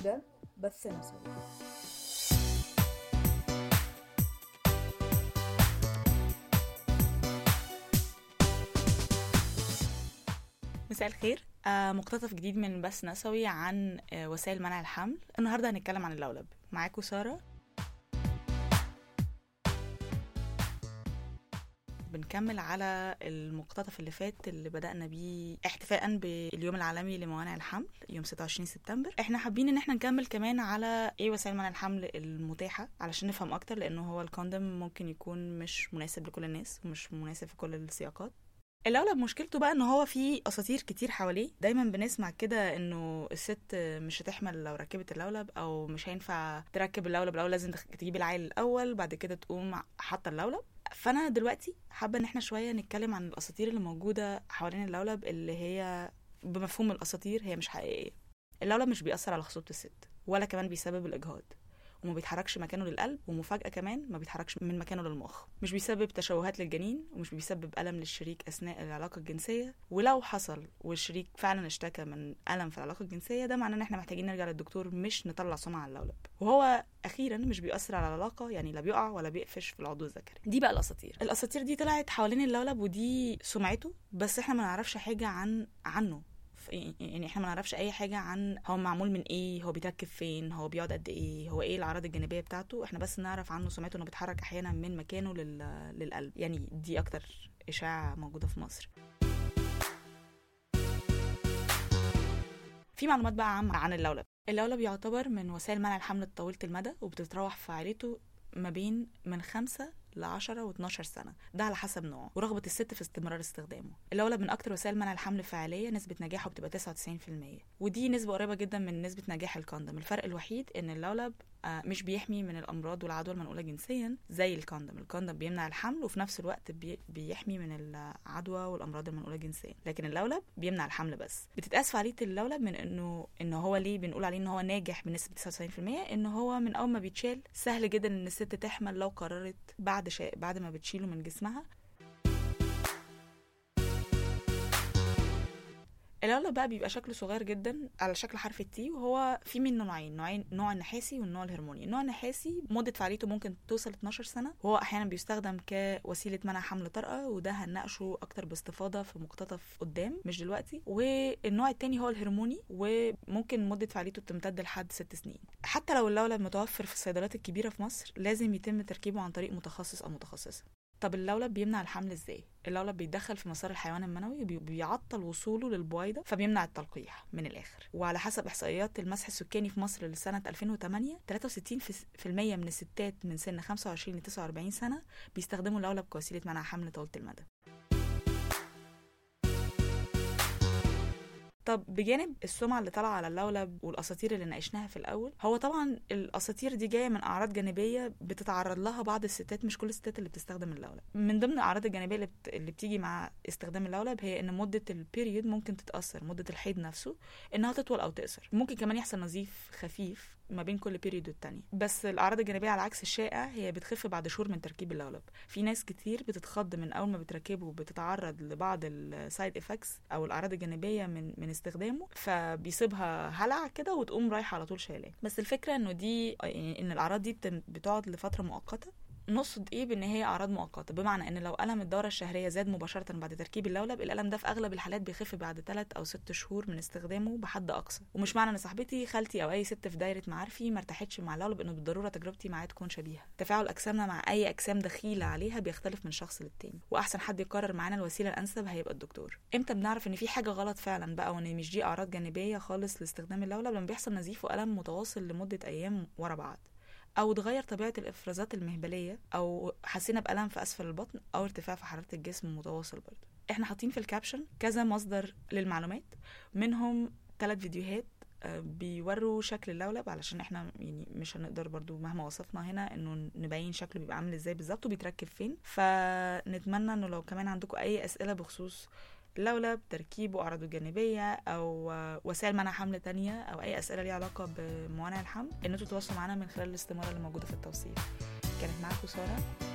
ده بث نسوي مساء الخير آه مقتطف جديد من بث نسوي عن آه وسائل منع الحمل النهارده هنتكلم عن اللولب معاكم ساره بنكمل على المقتطف اللي فات اللي بدأنا بيه احتفاء باليوم العالمي لموانع الحمل يوم 26 سبتمبر احنا حابين ان احنا نكمل كمان على ايه وسائل منع الحمل المتاحة علشان نفهم اكتر لانه هو الكوندوم ممكن يكون مش مناسب لكل الناس ومش مناسب في كل السياقات اللولب مشكلته بقى ان هو في اساطير كتير حواليه دايما بنسمع كده انه الست مش هتحمل لو ركبت اللولب او مش هينفع تركب اللولب الاول لازم تجيب العيل الاول بعد كده تقوم حاطه اللولب فانا دلوقتي حابه ان احنا شويه نتكلم عن الاساطير اللي موجوده حوالين اللولب اللي هي بمفهوم الاساطير هي مش حقيقيه اللولب مش بيأثر على خصوبه الست ولا كمان بيسبب الاجهاض وما بيتحركش مكانه للقلب ومفاجأة كمان ما بيتحركش من مكانه للمخ مش بيسبب تشوهات للجنين ومش بيسبب ألم للشريك أثناء العلاقة الجنسية ولو حصل والشريك فعلا اشتكى من ألم في العلاقة الجنسية ده معناه إن احنا محتاجين نرجع للدكتور مش نطلع سمعة على اللولب وهو أخيرا مش بيأثر على العلاقة يعني لا بيقع ولا بيقفش في العضو الذكري دي بقى الأساطير الأساطير دي طلعت حوالين اللولب ودي سمعته بس احنا ما نعرفش حاجة عن عنه يعني احنا ما نعرفش اي حاجه عن هو معمول من ايه هو بيتركب فين هو بيقعد قد ايه هو ايه الاعراض الجانبيه بتاعته احنا بس نعرف عنه سمعته انه بيتحرك احيانا من مكانه لل... للقلب يعني دي اكتر اشاعه موجوده في مصر في معلومات بقى عامه عن اللولب اللولب يعتبر من وسائل منع الحمل الطويله المدى وبتتراوح فعاليته ما بين من خمسة ل 10 و12 سنة ده على حسب نوعه ورغبة الست في استمرار استخدامه اللولب من أكتر وسائل منع الحمل فعالية نسبة نجاحه بتبقى 99% ودي نسبة قريبة جدا من نسبة نجاح الكوندوم الفرق الوحيد إن اللولب آه مش بيحمي من الأمراض والعدوى المنقولة جنسيا زي الكوندوم الكوندوم بيمنع الحمل وفي نفس الوقت بي بيحمي من العدوى والأمراض المنقولة جنسيا لكن اللولب بيمنع الحمل بس بتتقاس فعالية اللولب من إنه إنه هو ليه بنقول عليه إن هو ناجح بنسبة 99% إن هو من أول ما بيتشال سهل جدا إن الست تحمل لو قررت بعد شا... بعد ما بتشيله من جسمها اللولب بقى بيبقى شكله صغير جدا على شكل حرف التي وهو في منه نوعين نوعين نوع النحاسي والنوع الهرموني النوع النحاسي مدة فعاليته ممكن توصل 12 سنة وهو أحيانا بيستخدم كوسيلة منع حمل طارئة وده هنناقشه أكتر باستفاضة في مقتطف قدام مش دلوقتي والنوع التاني هو الهرموني وممكن مدة فعاليته تمتد لحد ست سنين حتى لو اللولب متوفر في الصيدليات الكبيرة في مصر لازم يتم تركيبه عن طريق متخصص أو متخصصة طب اللولب بيمنع الحمل ازاي اللولب بيتدخل في مسار الحيوان المنوي وبيعطل وصوله للبويضة فبيمنع التلقيح من الآخر وعلى حسب إحصائيات المسح السكاني في مصر لسنة 2008 63% من الستات من سن 25 ل 49 سنة بيستخدموا اللولب كوسيلة منع حمل طويلة المدى طب بجانب السمعة اللي طالعة على اللولب والأساطير اللي ناقشناها في الأول هو طبعا الأساطير دي جاية من أعراض جانبية بتتعرض لها بعض الستات مش كل الستات اللي بتستخدم اللولب من ضمن الأعراض الجانبية اللي, بت... اللي بتيجي مع استخدام اللولب هي إن مدة البيريود ممكن تتأثر مدة الحيض نفسه إنها تطول أو تقصر ممكن كمان يحصل نزيف خفيف ما بين كل بيريود والتانية بس الأعراض الجانبية على عكس الشائع هي بتخف بعد شهور من تركيب اللولب في ناس كتير بتتخض من أول ما بتركبه وبتتعرض لبعض السايد افكتس أو الأعراض الجانبية من من استخدامه فبيصيبها هلع كده وتقوم رايحة على طول شايلاه بس الفكرة إنه دي يعني إن الأعراض دي بتقعد لفترة مؤقتة نقصد ايه بان هي اعراض مؤقته بمعنى ان لو الم الدوره الشهريه زاد مباشره بعد تركيب اللولب الالم ده في اغلب الحالات بيخف بعد 3 او 6 شهور من استخدامه بحد اقصى ومش معنى ان صاحبتي خالتي او اي ست في دايره معارفي ما ارتاحتش مع اللولب انه بالضروره تجربتي معاه تكون شبيهه تفاعل اجسامنا مع اي اجسام دخيله عليها بيختلف من شخص للتاني واحسن حد يقرر معانا الوسيله الانسب هيبقى الدكتور امتى بنعرف ان في حاجه غلط فعلا بقى وان مش دي اعراض جانبيه خالص لاستخدام اللولب لما بيحصل نزيف والم متواصل لمده ايام ورا بعض او تغير طبيعه الافرازات المهبليه او حسينا بالم في اسفل البطن او ارتفاع في حراره الجسم متواصل برضه احنا حاطين في الكابشن كذا مصدر للمعلومات منهم ثلاث فيديوهات بيوروا شكل اللولب علشان احنا يعني مش هنقدر برضو مهما وصفنا هنا انه نبين شكله بيبقى عامل ازاي بالظبط وبيتركب فين فنتمنى انه لو كمان عندكم اي اسئله بخصوص اللولب تركيبه أعراضه الجانبية أو وسائل منع حمل تانية أو أي أسئلة ليها علاقة بموانع الحمل إن انتوا تتواصلوا معانا من خلال الاستمارة اللي موجودة في التوصيل كانت معاكم سارة